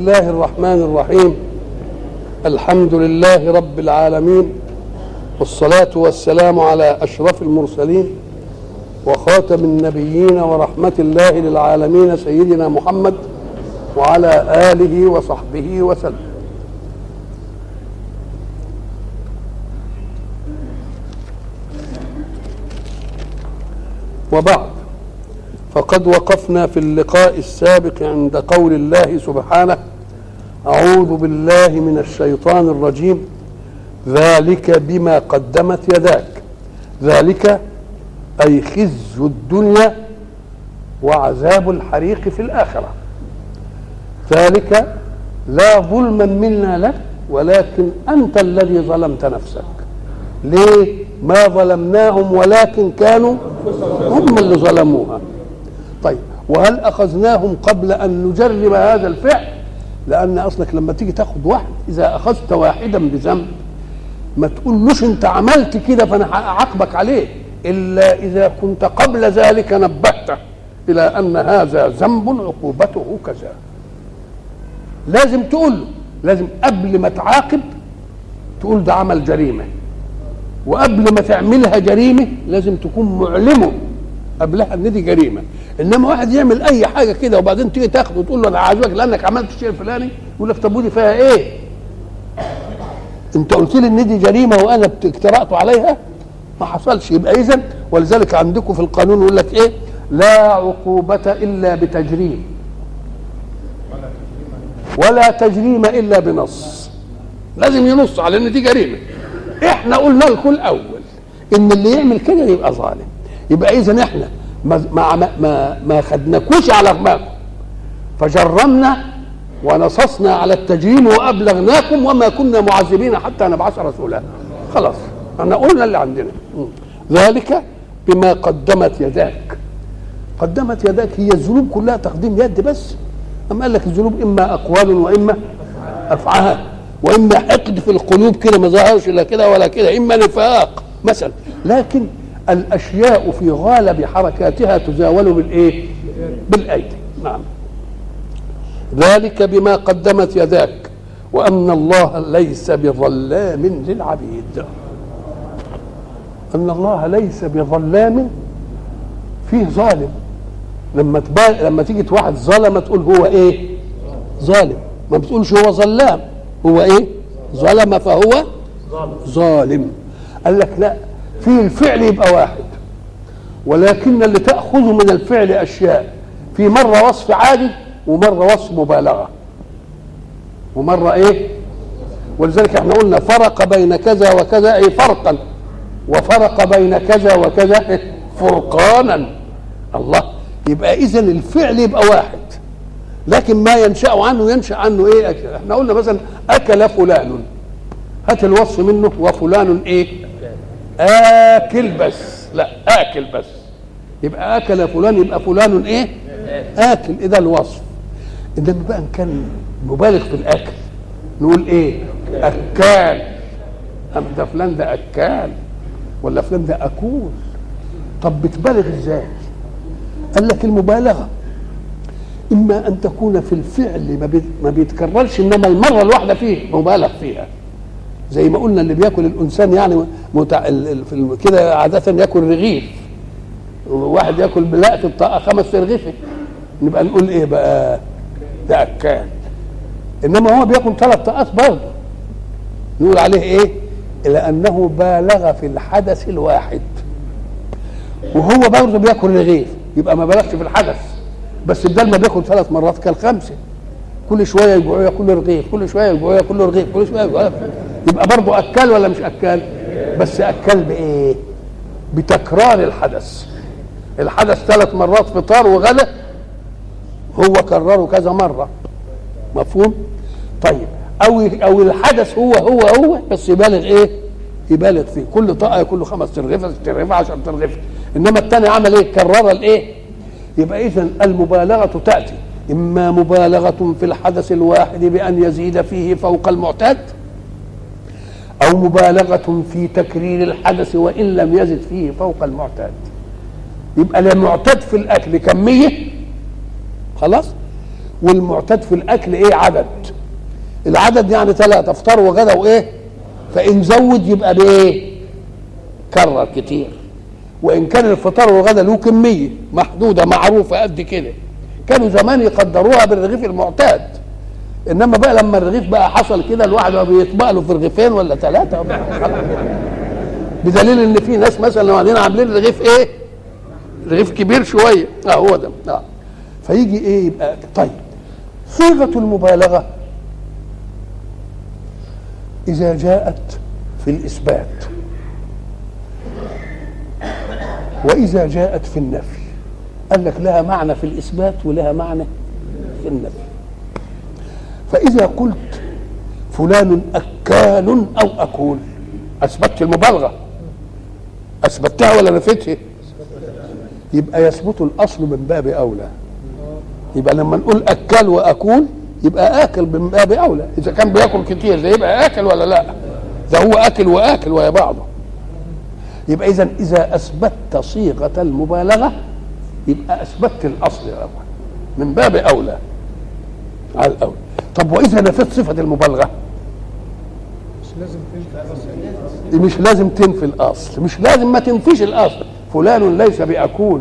الله الرحمن الرحيم الحمد لله رب العالمين والصلاة والسلام على أشرف المرسلين وخاتم النبيين ورحمة الله للعالمين سيدنا محمد وعلى آله وصحبه وسلم وبعد فقد وقفنا في اللقاء السابق عند قول الله سبحانه أعوذ بالله من الشيطان الرجيم ذلك بما قدمت يداك ذلك أي خزي الدنيا وعذاب الحريق في الآخرة ذلك لا ظلما منا لك ولكن أنت الذي ظلمت نفسك ليه ما ظلمناهم ولكن كانوا هم اللي ظلموها طيب وهل أخذناهم قبل أن نجرب هذا الفعل لأن أصلك لما تيجي تاخد واحد إذا أخذت واحدا بذنب ما تقولوش أنت عملت كده فأنا أعاقبك عليه إلا إذا كنت قبل ذلك نبهته إلى أن هذا ذنب عقوبته كذا لازم تقول له لازم قبل ما تعاقب تقول ده عمل جريمة وقبل ما تعملها جريمة لازم تكون معلمه قبلها ان دي جريمه انما واحد يعمل اي حاجه كده وبعدين تيجي تاخده وتقول له انا عايزك لانك عملت الشيء الفلاني يقول لك طب ودي فيها ايه؟ انت قلت لي ان دي جريمه وانا اقترأت عليها ما حصلش يبقى اذا ولذلك عندكم في القانون يقول لك ايه؟ لا عقوبة إلا بتجريم ولا تجريم إلا بنص لازم ينص على إن دي جريمة إحنا قلنا لكم الأول إن اللي يعمل كده يبقى ظالم يبقى إذا إحنا ما ما ما, ما خدناكوش على رماكم فجرمنا ونصصنا على التجريم وأبلغناكم وما كنا معذبين حتى نبعث رسولا خلاص احنا قلنا اللي عندنا ذلك بما قدمت يداك قدمت يداك هي الذنوب كلها تقديم يد بس أم قال لك الذنوب إما أقوال وإما أفعال وإما حقد في القلوب كده ما ظهرش لا كده ولا كده إما نفاق مثلا لكن الأشياء في غالب حركاتها تزاول بالإيه؟ بالأيدي نعم ذلك بما قدمت يداك وأن الله ليس بظلام للعبيد أن الله ليس بظلام فيه ظالم لما تبال لما تيجي واحد ظلم تقول هو ايه ظالم ما بتقولش هو ظلام هو ايه ظلم فهو ظالم قال لك لا في الفعل يبقى واحد ولكن اللي تأخذ من الفعل أشياء في مرة وصف عادي ومرة وصف مبالغة ومرة ايه ولذلك احنا قلنا فرق بين كذا وكذا اي فرقا وفرق بين كذا وكذا فرقانا الله يبقى اذا الفعل يبقى واحد لكن ما ينشا عنه ينشا عنه ايه احنا قلنا مثلا اكل فلان هات الوصف منه وفلان ايه اكل بس لا اكل بس يبقى اكل فلان يبقى فلان ايه اكل اذا الوصف انما بقى ان كان مبالغ في الاكل نقول ايه اكال أم ده فلان ده اكال ولا فلان ده اكول طب بتبالغ ازاي قال لك المبالغه اما ان تكون في الفعل ما, بي ما بيتكررش انما المره الواحده فيه مبالغ فيها زي ما قلنا اللي بياكل الانسان يعني متع... في كده عاده ياكل رغيف واحد ياكل بلقة الطاقه خمس رغيفه نبقى نقول ايه بقى ده اكال انما هو بياكل ثلاث طاقات برضه نقول عليه ايه لانه بالغ في الحدث الواحد وهو برضه بياكل رغيف يبقى ما بالغش في الحدث بس بدل ما بياكل ثلاث مرات كان خمسه كل شويه يجوعوا ياكل رغيف كل شويه يجوعوا ياكل رغيف كل شويه يجوعوا يبقى برضه اكل ولا مش اكل بس اكل بايه بتكرار الحدث الحدث ثلاث مرات فطار وغدا هو كرره كذا مره مفهوم طيب او او الحدث هو هو هو بس يبالغ ايه يبالغ فيه كل طاقه يكون له خمس ترغيفه ست ترغيفه 10 ترغيفه انما الثاني عمل ايه كرر الايه يبقى اذا المبالغه تاتي اما مبالغه في الحدث الواحد بان يزيد فيه فوق المعتاد او مبالغه في تكرير الحدث وان لم يزد فيه فوق المعتاد يبقى المعتاد في الاكل كميه خلاص والمعتاد في الاكل ايه عدد العدد يعني ثلاثة افطار وغدا وايه فان زود يبقى بايه كرر كتير وان كان الفطار والغدا له كميه محدوده معروفه قد كده كانوا زمان يقدروها بالرغيف المعتاد انما بقى لما الرغيف بقى حصل كده الواحد بقى بيطبق له في رغيفين ولا ثلاثه بدليل ان في ناس مثلا بعدين عاملين رغيف ايه رغيف كبير شويه اه هو ده اه فيجي ايه يبقى طيب صيغه المبالغه اذا جاءت في الاثبات واذا جاءت في النفي قال لك لها معنى في الاثبات ولها معنى في النفي فاذا قلت فلان اكال او اكول اثبتت المبالغه اثبتها ولا نفيتها يبقى يثبت الاصل من باب اولى يبقى لما نقول اكل واكول يبقى اكل من باب اولى اذا كان بياكل كتير ده يبقى اكل ولا لا ده هو اكل واكل ويا بعضه يبقى اذا اذا اثبتت صيغه المبالغه يبقى اثبتت الاصل الاول من باب اولى على الاول طب واذا نفيت صفه المبالغه مش لازم تنفي الاصل مش لازم ما تنفيش الاصل فلان ليس باكول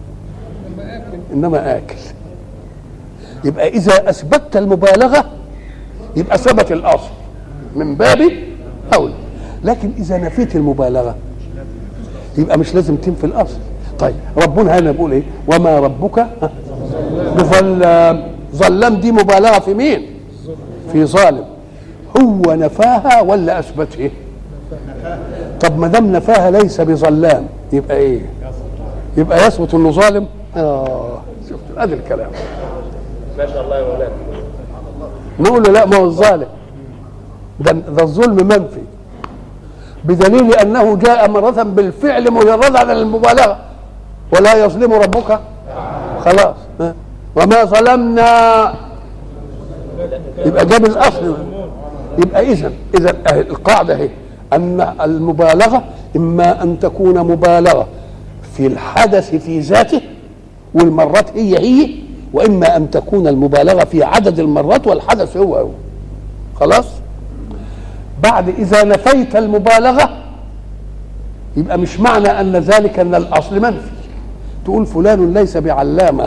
انما اكل يبقى اذا اثبتت المبالغه يبقى ثبت الاصل من باب اولى لكن اذا نفيت المبالغه يبقى مش لازم تنفي الاصل طيب ربنا هنا بيقول ايه وما ربك بظلام ظلام دي مبالغه في مين في ظالم هو نفاها ولا اثبته طب ما دام نفاها ليس بظلام يبقى ايه يبقى يثبت انه ظالم اه شفت ادي الكلام ما شاء الله يا مولانا نقول له لا ما هو الظالم ده ده الظلم منفي بدليل انه جاء مره بالفعل مجرد عن المبالغه ولا يظلم ربك خلاص ها؟ وما ظلمنا يبقى جاب الاصل يبقى اذا اذا القاعده اهي ان المبالغه اما ان تكون مبالغه في الحدث في ذاته والمرات هي هي واما ان تكون المبالغه في عدد المرات والحدث هو هو خلاص بعد اذا نفيت المبالغه يبقى مش معنى ان ذلك ان الاصل منفي تقول فلان ليس بعلامه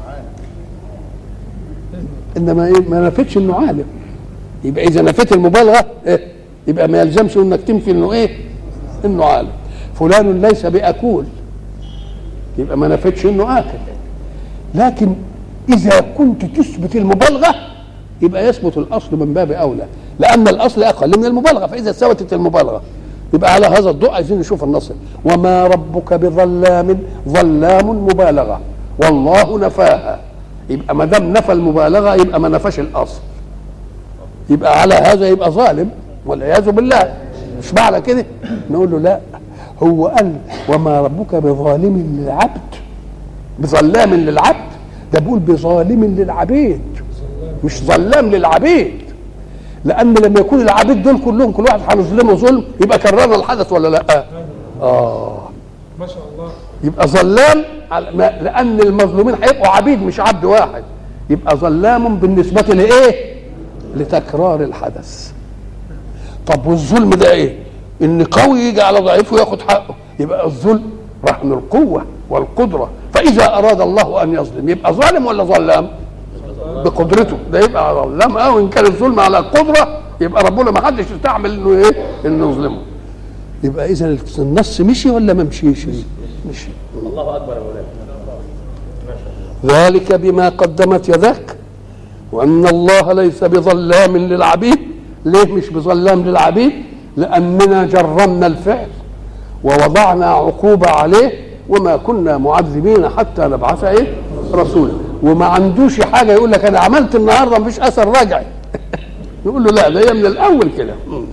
انما ايه ما نفتش انه عالم يبقى اذا نفيت المبالغه إيه؟ يبقى ما يلزمش انك تنفي انه ايه انه عالم فلان ليس باكول يبقى ما نفتش انه اكل لكن اذا كنت تثبت المبالغه يبقى يثبت الاصل من باب اولى لان الاصل اقل من المبالغه فاذا ثبتت المبالغه يبقى على هذا الضوء عايزين نشوف النص وما ربك بظلام ظلام مبالغه والله نفاها يبقى ما دام نفى المبالغه يبقى ما نفاش الاصل يبقى على هذا يبقى ظالم والعياذ بالله مش معنى كده نقول له لا هو قال وما ربك بظالم للعبد بظلام للعبد ده بيقول بظالم للعبيد مش ظلام للعبيد لان لما يكون العبيد دول كلهم كل واحد هنظلمه ظلم يبقى كررنا الحدث ولا لا اه ما شاء الله يبقى ظلام على- ما- لان المظلومين هيبقوا عبيد مش عبد واحد يبقى ظلام بالنسبه لايه لتكرار الحدث طب والظلم ده ايه ان قوي يجي على ضعيف وياخد حقه يبقى الظلم رهن القوه والقدره فاذا اراد الله ان يظلم يبقى ظالم ولا ظلام بقدرته ده يبقى ظلام او ان كان الظلم على قدره يبقى ربنا ما حدش يستعمل انه ايه انه يظلمه يبقى اذا النص مشي ولا ما مشيش مشي الله اكبر يا مولانا ما شاء الله ذلك بما قدمت يداك وان الله ليس بظلام للعبيد ليه مش بظلام للعبيد لاننا جرمنا الفعل ووضعنا عقوبه عليه وما كنا معذبين حتى نبعث ايه رسولا وما عندوش حاجه يقول لك انا عملت النهارده مفيش اثر رجعي يقول له لا ده هي من الاول كده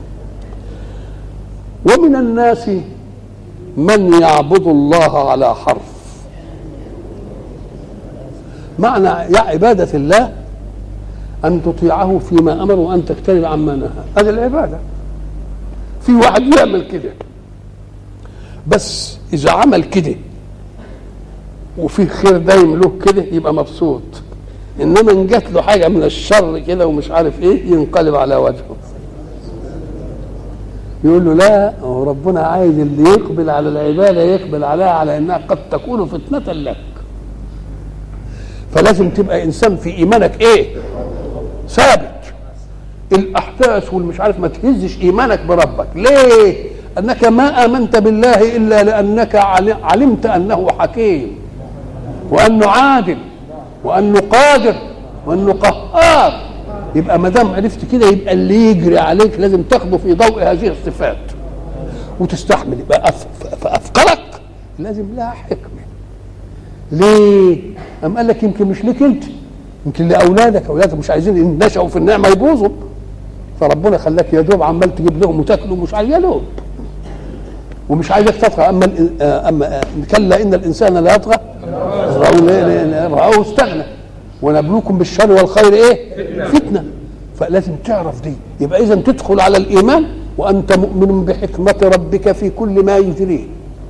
ومن الناس من يعبد الله على حرف معنى يا عبادة الله أن تطيعه فيما أمر وأن تجتنب عما نهى هذه العبادة في واحد يعمل كده بس إذا عمل كده وفي خير دايم له كده يبقى مبسوط انما ان جات له حاجه من الشر كده ومش عارف ايه ينقلب على وجهه يقول له لا هو ربنا عايز اللي يقبل على العباده يقبل عليها على انها قد تكون فتنه لك فلازم تبقى انسان في ايمانك ايه ثابت الاحداث والمش عارف ما تهزش ايمانك بربك ليه انك ما امنت بالله الا لانك عل- علمت انه حكيم وانه عادل وانه قادر وانه قهار يبقى ما دام عرفت كده يبقى اللي يجري عليك لازم تاخده في ضوء هذه الصفات وتستحمل يبقى أف- فافكارك لازم لها حكمه ليه؟ أم قال لك يمكن مش ليك انت يمكن لاولادك اولادك مش عايزين ان نشأوا في النعمه يبوظوا فربنا خلاك يا دوب عمال تجيب لهم وتاكلوا مش عايز يا دوب ومش عايزك تطغى اما الإن- آه، اما آه، كلا ان الانسان لا يطغى رأوا ليه- ليه- رأوه استغنى ونبلوكم بالشر والخير ايه؟ فتنه فلازم تعرف دي يبقى اذا تدخل على الايمان وانت مؤمن بحكمه ربك في كل ما يجريه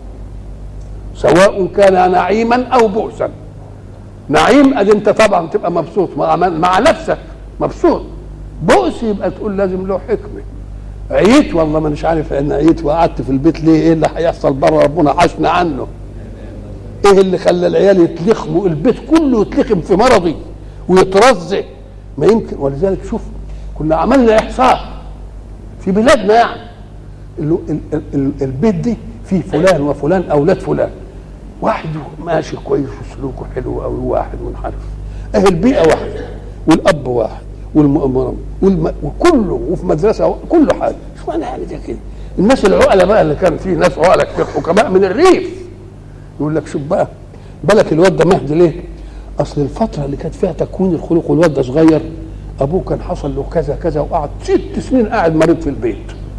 سواء كان نعيما او بؤسا نعيم ادي انت طبعا تبقى مبسوط مع, مع نفسك مبسوط بؤس يبقى تقول لازم له حكمه عييت والله ما مش عارف ان عييت وقعدت في البيت ليه ايه اللي هيحصل بره ربنا عاشنا عنه ايه اللي خلى العيال يتلخموا البيت كله يتلخم في مرضي ويترزق ما يمكن ولذلك شوف كنا عملنا احصاء في بلادنا يعني ال- ال- ال- ال- البيت دي فيه فلان وفلان اولاد فلان واحد ماشي كويس وسلوكه حلو قوي واحد منحرف اهي البيئه واحده والاب واحد والمؤمر والم... وكله وفي مدرسه كله حاجه شو انا يعني ده كده الناس العقلاء بقى اللي كان فيه ناس عقلاء كتير حكماء من الريف يقول لك شوف بقى بالك الواد ده مهدي ليه؟ اصل الفتره اللي كانت فيها تكوين الخلق والواد ده صغير ابوه كان حصل له كذا كذا وقعد ست سنين قاعد مريض في البيت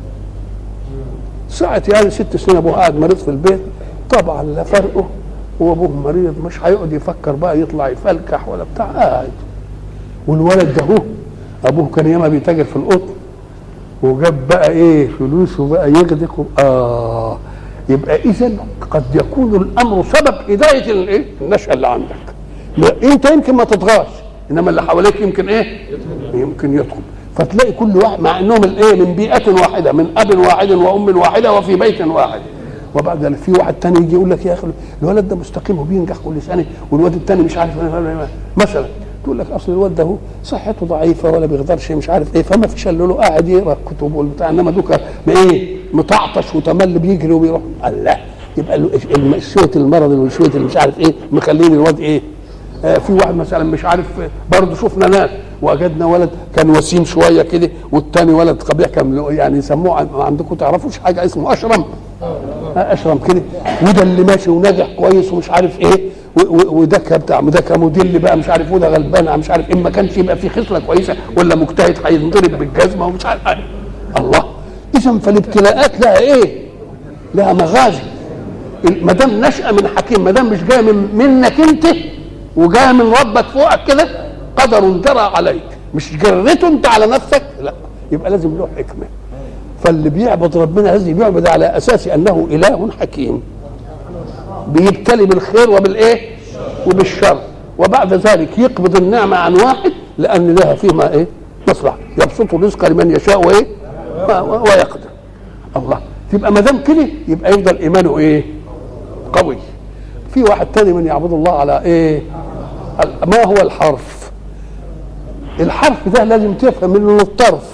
ساعة يعني ست سنين ابوه قاعد مريض في البيت طبعا لا فرقه وابوه مريض مش هيقعد يفكر بقى يطلع يفلكح ولا بتاع قاعد والولد ده هو ابوه كان ياما بيتاجر في القطن وجاب بقى ايه فلوس وبقى يغدق و- اه يبقى اذا قد يكون الامر سبب هدايه الايه النشأة اللي عندك لا انت يمكن ما تطغاش انما اللي حواليك يمكن ايه يمكن يدخل فتلاقي كل واحد مع انهم الايه من بيئه واحده من اب واحد وام واحده وفي بيت واحد وبعد ذلك في واحد تاني يجي يقول لك يا اخي الولد ده مستقيم وبينجح كل سنه والواد التاني مش عارف مثلا تقول لك اصل الواد ده هو صحته ضعيفه ولا بيقدرش مش عارف ايه فما فيش الا له قاعد يقرا كتب والبتاع انما دوكا ايه متعطش وتمل بيجري وبيروح قال لا يبقى له الم- شويه المرض وشويه اللي مش عارف ايه مخلين الواد ايه آه في واحد مثلا مش عارف برضه شفنا ناس وجدنا ولد كان وسيم شويه كده والتاني ولد قبيح كان له- يعني يسموه عن- عندكم تعرفوش حاجه اسمه اشرم آه، اشرم كده وده اللي ماشي وناجح كويس ومش عارف ايه و- و- وده كان بتاع ده كموديل بقى مش عارف وده غلبان مش عارف ايه ما كانش يبقى في خصله كويسه ولا مجتهد هينضرب بالجزمه ومش عارف إيه. الله اذا فالابتلاءات لها ايه؟ لها مغازي ما دام نشأة من حكيم ما دام مش جايه من منك انت وجايه من ربك فوقك كده قدر جرى عليك مش جريته انت على نفسك لا يبقى لازم له حكمه فاللي بيعبد ربنا لازم بيعبد على اساس انه اله حكيم بيبتلي بالخير وبالايه وبالشر وبعد ذلك يقبض النعمه عن واحد لان لها فيما ايه مصلحه يبسط الرزق لمن يشاء وايه و- ويقدر الله تبقى ما دام كده يبقى يفضل ايمانه ايه قوي في واحد تاني من يعبد الله على ايه ال- ما هو الحرف الحرف ده لازم تفهم منه الطرف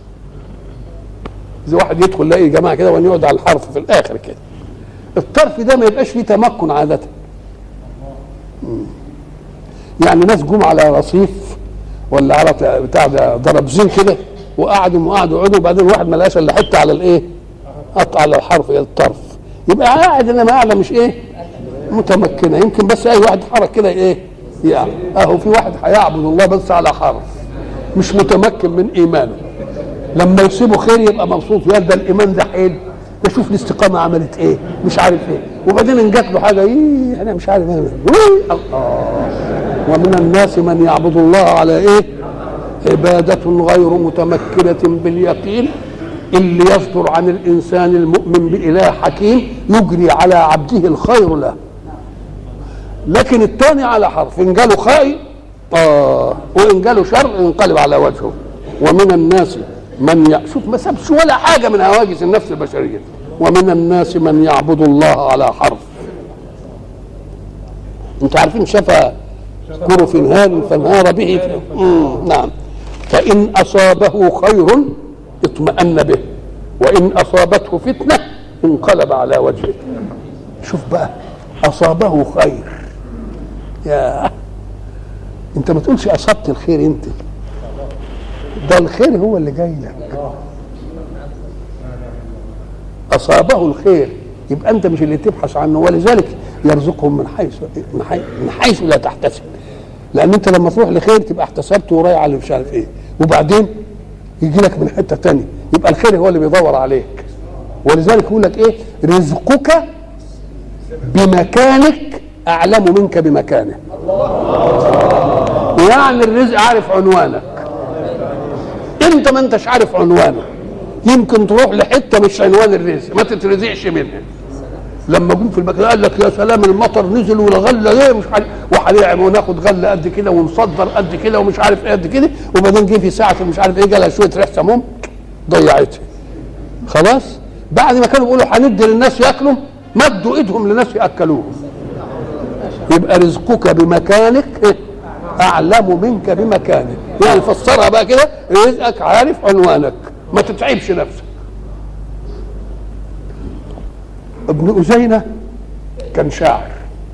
زي واحد يدخل يلاقي جماعه كده وان يقعد على الحرف في الاخر كده الطرف ده ما يبقاش فيه تمكن عاده مم. يعني ناس جم على رصيف ولا على بتاع- بتاع ده ضرب زين كده وقعدوا وقعدوا وقعدوا وبعدين واحد ما لقاش الا حته على الايه؟ قطع على الحرف الطرف يبقى قاعد انما قاعده مش ايه؟ متمكنه يمكن بس اي واحد حرك كده ايه؟ يعني اهو في واحد هيعبد الله بس على حرف مش متمكن من ايمانه لما يصيبه خير يبقى مبسوط يا ده الايمان ده حلو ده شوف الاستقامه عملت ايه مش عارف ايه وبعدين ان جات له حاجه ايه انا مش عارف ايه إيه؟ الله ومن الناس من يعبد الله على ايه عبادة غير متمكنة باليقين اللي يصدر عن الإنسان المؤمن بإله حكيم يجري على عبده الخير له لكن الثاني على حرف إن جاله خير اه وان جاله شر ينقلب على وجهه ومن الناس من ي... شوف ما سابش ولا حاجه من هواجس النفس البشريه ومن الناس من يعبد الله على حرف انتوا عارفين شفا كر في نهار فانهار به مم. نعم فان اصابه خير اطمأن به وان اصابته فتنه انقلب على وجهه شوف بقى اصابه خير يا انت ما تقولش اصبت الخير انت ده الخير هو اللي جاي لك اصابه الخير يبقى انت مش اللي تبحث عنه ولذلك يرزقهم من حيث من حيث, من حيث لا تحتسب لان انت لما تروح لخير تبقى احتسبت ورايح على مش عارف ايه وبعدين يجي لك من حته تانية يبقى الخير هو اللي بيدور عليك ولذلك يقول لك ايه رزقك بمكانك اعلم منك بمكانه يعني الرزق عارف عنوانك انت ما انتش عارف عنوانه يمكن تروح لحته مش عنوان الرزق ما تترزقش منها لما جم في المكان قال لك يا سلام المطر نزل والغله ايه مش عارف وهنعمل وناخد غله قد كده ونصدر قد كده ومش عارف ايه قد كده وبعدين جه في ساعه مش عارف ايه جالها شويه ريح سموم ضيعتها خلاص بعد ما كانوا بيقولوا هندي للناس ياكلوا مدوا ايدهم لناس ياكلوهم يبقى رزقك بمكانك اعلم منك بمكانك يعني فسرها بقى كده رزقك عارف عنوانك ما تتعبش نفسك ابن أزينة كان شاعر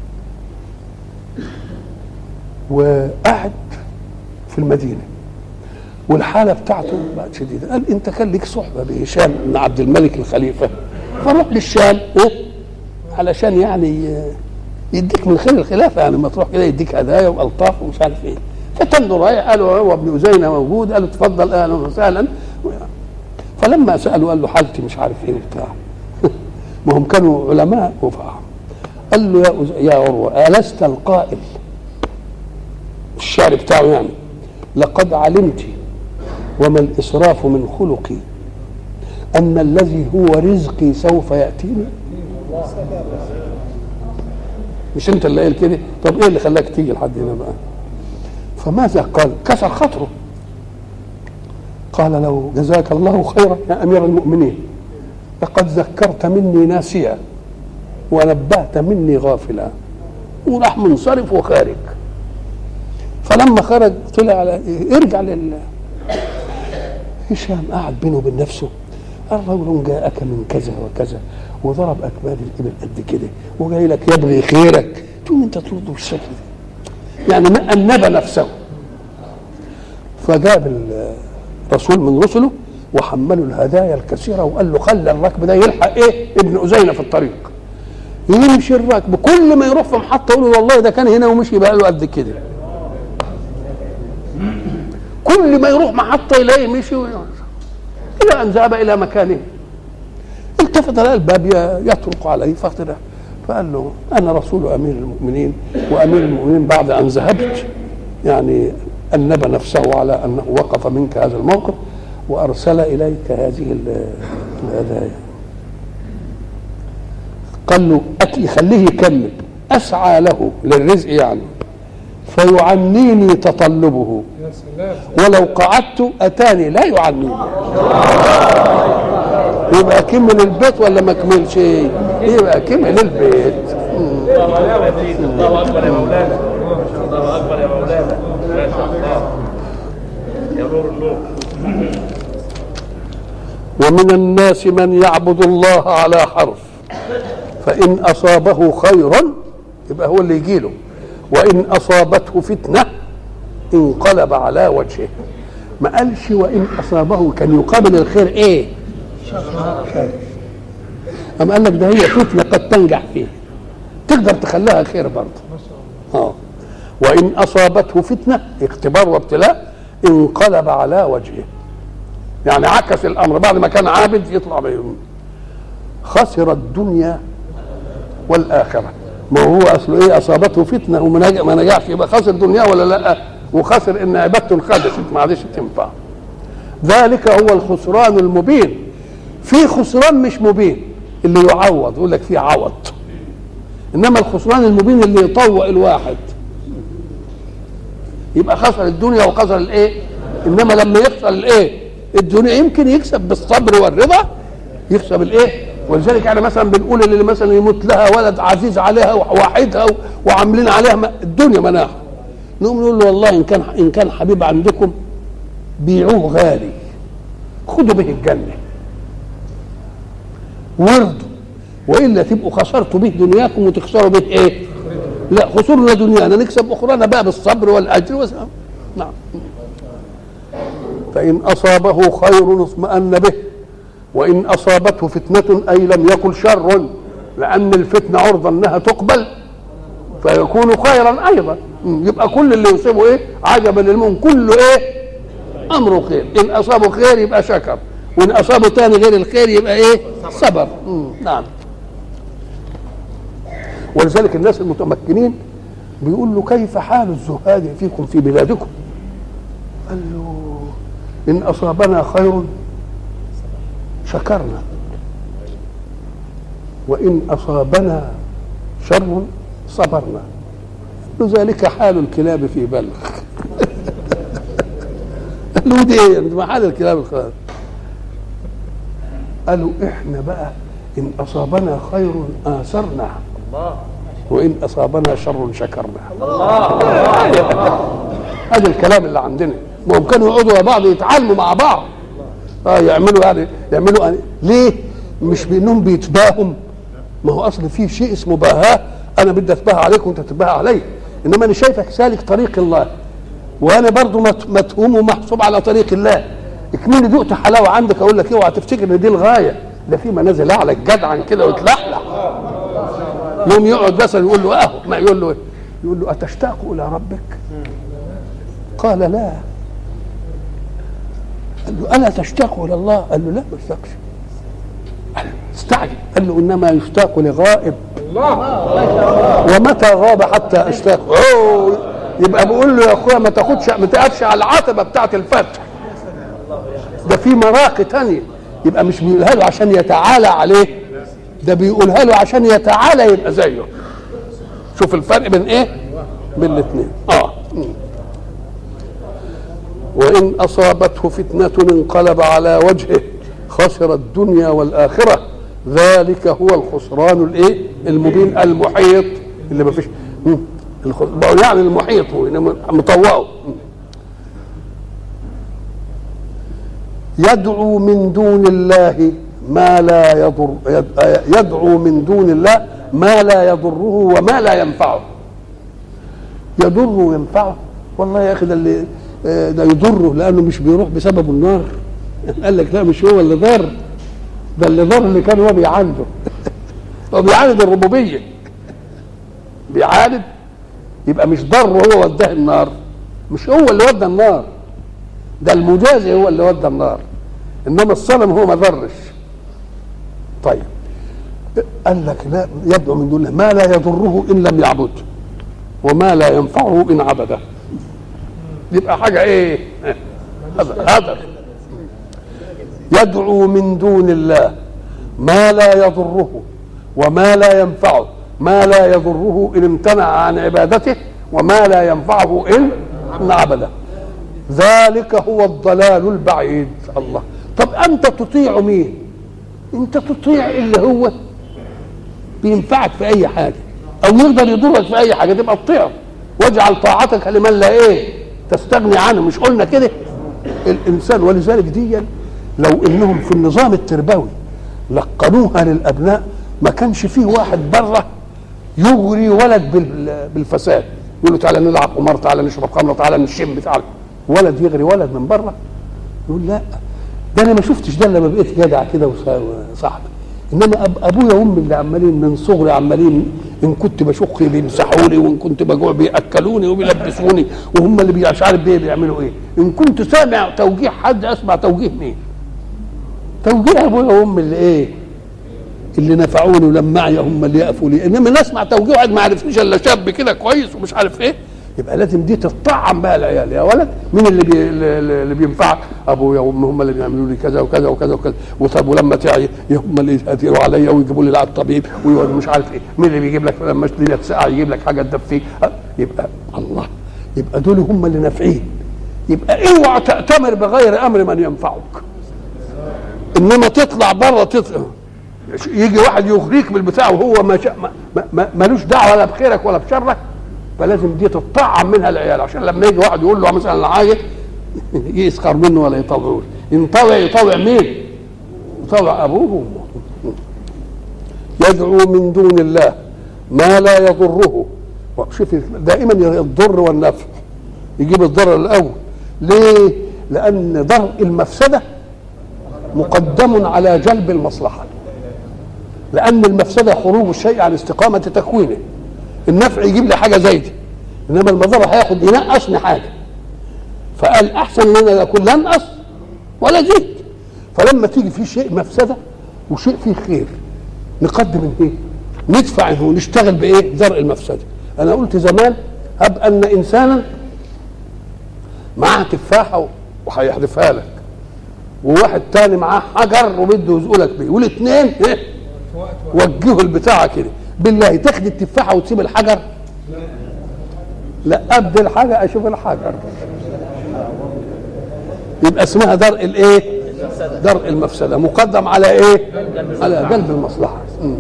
وقعد في المدينة والحالة بتاعته بقت شديدة قال أنت كان لك صحبة بهشام بن عبد الملك الخليفة فروح للشام إيه؟ علشان يعني يديك من خير الخلافة يعني لما تروح كده يديك هدايا وألطاف ومش عارف إيه فتنه رايح قالوا هو ابن أزينة موجود قالوا تفضل أهلا وسهلا فلما سألوا قال له حالتي مش عارف إيه وبتاع ما هم كانوا علماء وفاهم قال له يا أز... يا عروة ألست القائل الشعر بتاعه يعني لقد علمت وما الإسراف من خلقي أن الذي هو رزقي سوف يأتيني مش أنت اللي قايل كده طب إيه اللي خلاك تيجي لحد هنا بقى فماذا قال كسر خاطره قال له جزاك الله خيرا يا أمير المؤمنين لقد ذكرت مني ناسيا ونبهت مني غافلا وراح منصرف وخارج فلما خرج طلع على ارجع لل هشام قعد بينه وبين نفسه قال رجل جاءك من كذا وكذا وضرب اكباد الابل قد كده وجاي لك يبغي خيرك تقوم انت ترده بالشكل ده يعني ما انب نفسه فجاب الرسول من رسله وحملوا الهدايا الكثيره وقال له خلى الركب ده يلحق ايه ابن أزينة في الطريق يمشي الركب كل ما يروح في محطه يقول والله ده كان هنا ومشي بقى له قد كده كل ما يروح محطه يلاقي مشي الى ان ذهب الى مكانه التفت لقى الباب يطرق عليه فطلع فقال له انا رسول امير المؤمنين وامير المؤمنين بعد ان ذهبت يعني انب نفسه على انه وقف منك هذا الموقف وارسل اليك هذه الهدايا قال له خليه يكمل اسعى له للرزق يعني فيعنيني تطلبه ولو قعدت اتاني لا يعنيني يبقى كمل البيت ولا ما كملش يبقى كمل البيت الله اكبر يا مولانا الله اكبر يا مولانا ما شاء الله يا نور النور ومن الناس من يعبد الله على حرف فإن أصابه خير يبقى هو اللي يجيله وإن أصابته فتنة انقلب على وجهه ما قالش وإن أصابه كان يقابل الخير إيه شر أم قال لك ده هي فتنة قد تنجح فيه تقدر تخليها خير برضه اه وإن أصابته فتنة اختبار وابتلاء انقلب على وجهه يعني عكس الامر بعد ما كان عابد يطلع بيهم خسر الدنيا والاخره ما هو اصله ايه اصابته فتنه وما ما نجحش يبقى خسر دنيا ولا لا وخسر ان عبادته انخدشت ما عادش تنفع ذلك هو الخسران المبين في خسران مش مبين اللي يعوض يقول لك في عوض انما الخسران المبين اللي يطوق الواحد يبقى خسر الدنيا وخسر الايه انما لما يخسر الايه الدنيا يمكن يكسب بالصبر والرضا يكسب الايه ولذلك يعني مثلا بنقول اللي مثلا يموت لها ولد عزيز عليها وواحدها وعاملين عليها م- الدنيا مناحه نقوم نقول له والله ان كان ان كان حبيب عندكم بيعوه غالي خدوا به الجنه وارضوا والا تبقوا خسرتوا به دنياكم وتخسروا به ايه؟ لا خسرنا دنيانا نكسب اخرانا بقى بالصبر والاجر وس... نعم فان اصابه خير اطمأن به وان اصابته فتنه اي لم يكن شر لان الفتنه عرضه انها تقبل فيكون خيرا ايضا م، يبقى كل اللي يصيبه ايه عجبا للمؤمن كله ايه امره خير ان اصابه خير يبقى شكر وان اصابه تاني غير الخير يبقى ايه صبر م، نعم ولذلك الناس المتمكنين بيقول له كيف حال الزهاد فيكم في بلادكم قال له ان اصابنا خير شكرنا وان اصابنا شر صبرنا ذلك حال الكلاب في بلخ قال له دي ايه ما حال الكلاب الخير قالوا احنا بقى ان اصابنا خير اثرنا وان اصابنا شر شكرنا هذا الكلام اللي عندنا ما هم كانوا يقعدوا مع بعض يتعلموا مع بعض اه يعملوا يعني يعملوا يعني ليه مش بانهم بيتباهم ما هو اصل في شيء اسمه باهاه انا بدي اتباهى عليك وانت تتباهى علي انما انا شايفك سالك طريق الله وانا برضو مت- متهوم ومحسوب على طريق الله اكملني دقت حلاوه عندك اقول لك اوعى تفتكر ان دي الغايه ده في منازل اعلى جدعا كده وتلحلح يوم يقعد مثلا يقول له اهو ما يقول له إيه؟ يقول له اتشتاق الى ربك قال لا قال له الا تشتاق الى الله قال له لا ما اشتاقش قال له استعجب قال له انما يشتاق لغائب ومتى غاب حتى اشتاق أوه. يبقى بقول له يا اخويا ما تاخدش ما تقفش على العتبه بتاعه الفتح ده في مراقي تانية يبقى مش بيقولها له عشان يتعالى عليه ده بيقولها له عشان يتعالى يبقى زيه شوف الفرق بين ايه بين الاثنين اه مم. وان اصابته فتنه انقلب على وجهه خسر الدنيا والاخره ذلك هو الخسران الايه المبين المحيط اللي ما فيش مم. الخ- بقول يعني المحيط هو إنما مطوعه مم. يدعو من دون الله ما لا يضر يد- يدعو من دون الله ما لا يضره وما لا ينفعه يضره وينفعه والله يا اخي ده اللي آه، ده يضره لانه مش بيروح بسبب النار قال لك لا مش هو اللي ضر ده اللي ضر اللي كان هو بيعالجه هو بيعالج الربوبيه بيعالج يبقى مش ضر هو وداه النار مش هو اللي ودى النار ده المجازي هو اللي ودى النار انما الصنم هو ما ضرش طيب قال لك لا يدعو من دون الله ما لا يضره ان لم يعبده وما لا ينفعه ان عبده يبقى حاجه ايه هذا هذا يدعو من دون الله ما لا يضره وما لا ينفعه ما لا يضره ان امتنع عن عبادته وما لا ينفعه ان إن عبده ذلك هو الضلال البعيد الله طب انت تطيع مين انت تطيع اللي هو بينفعك في اي حاجه او يقدر يضرك في اي حاجه تبقى تطيعه واجعل طاعتك لمن لا ايه تستغني عنه مش قلنا كده الانسان ولذلك دي لو انهم في النظام التربوي لقنوها للابناء ما كانش فيه واحد بره يغري ولد بال- بالفساد يقول له تعالى نلعب قمار تعالى نشرب خمره تعالى نشم تعالى ولد يغري ولد من بره يقول لا ده انا ما شفتش ده الا لما بقيت جدع كده وصاحبي انما أب ابويا وامي اللي عمالين من صغري عمالين ان كنت بشق بيمسحوني وان كنت بجوع بياكلوني وبيلبسوني وهم اللي بي- مش عارف بيه بيعملوا ايه ان كنت سامع توجيه حد اسمع توجيه مين توجيه ابويا وامي اللي ايه اللي نفعوني ولمعي هم اللي يقفوا لي انما نسمع توجيه واحد ما عرفنيش الا شاب كده كويس ومش عارف ايه يبقى لازم دي تطعم بقى العيال يا ولد مين اللي بي اللي اللي بينفعك ابويا وامي هم اللي بيعملوا لي كذا وكذا وكذا وكذا وطب ولما تعي هم اللي يهدروا عليا ويجيبوا لي على الطبيب ويقعدوا مش عارف ايه مين اللي بيجيب لك لما الدنيا تسقع يجيب لك حاجه تدفيك أه، يبقى الله يبقى دول هم اللي نافعين يبقى اوعى تأتمر بغير امر من ينفعك انما تطلع بره تطلع يجي واحد يغريك بالبتاع وهو ما شا... ما... ما... ملوش دعوه ولا بخيرك ولا بشرك فلازم دي تطعم منها العيال عشان لما يجي واحد يقول له مثلا عايز يسخر منه ولا يطوعه ينطوع يطوع مين؟ يطوع ابوه وامه يدعو من دون الله ما لا يضره شوف دائما الضر والنفع يجيب الضرر الاول ليه؟ لان ضرء المفسده مقدم على جلب المصلحه لان المفسده خروج الشيء عن استقامه تكوينه النفع يجيب لي حاجه زي دي انما المضره هياخد ينقصني حاجه فقال احسن ان انا اكون لا انقص ولا زيد فلما تيجي في شيء مفسده وشيء فيه خير نقدم ايه؟ ندفع ونشتغل بايه؟ درء المفسده انا قلت زمان هب ان انسانا معاه تفاحه وهيحذفها لك وواحد تاني معاه حجر وبده يزقلك بيه والاثنين ايه؟ وجهوا البتاع كده بالله تاخد التفاحه وتسيب الحجر لا ابدل حاجه اشوف الحجر يبقى اسمها درء الايه درء المفسده مقدم على ايه على جلب المصلحه م.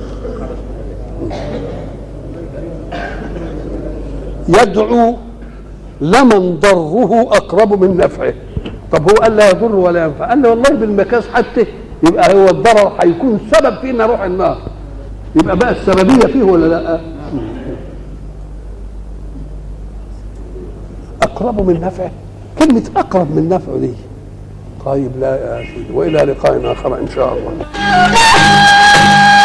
يدعو لمن ضره اقرب من نفعه طب هو قال لا يضر ولا ينفع قال له والله بالمكاس حتى يبقى هو الضرر هيكون سبب في ان اروح النار يبقى بقى السببيه فيه ولا لا اقرب من نفعه كلمه اقرب من نفعه دي طيب لا يا سيدي والى لقاء اخر ان شاء الله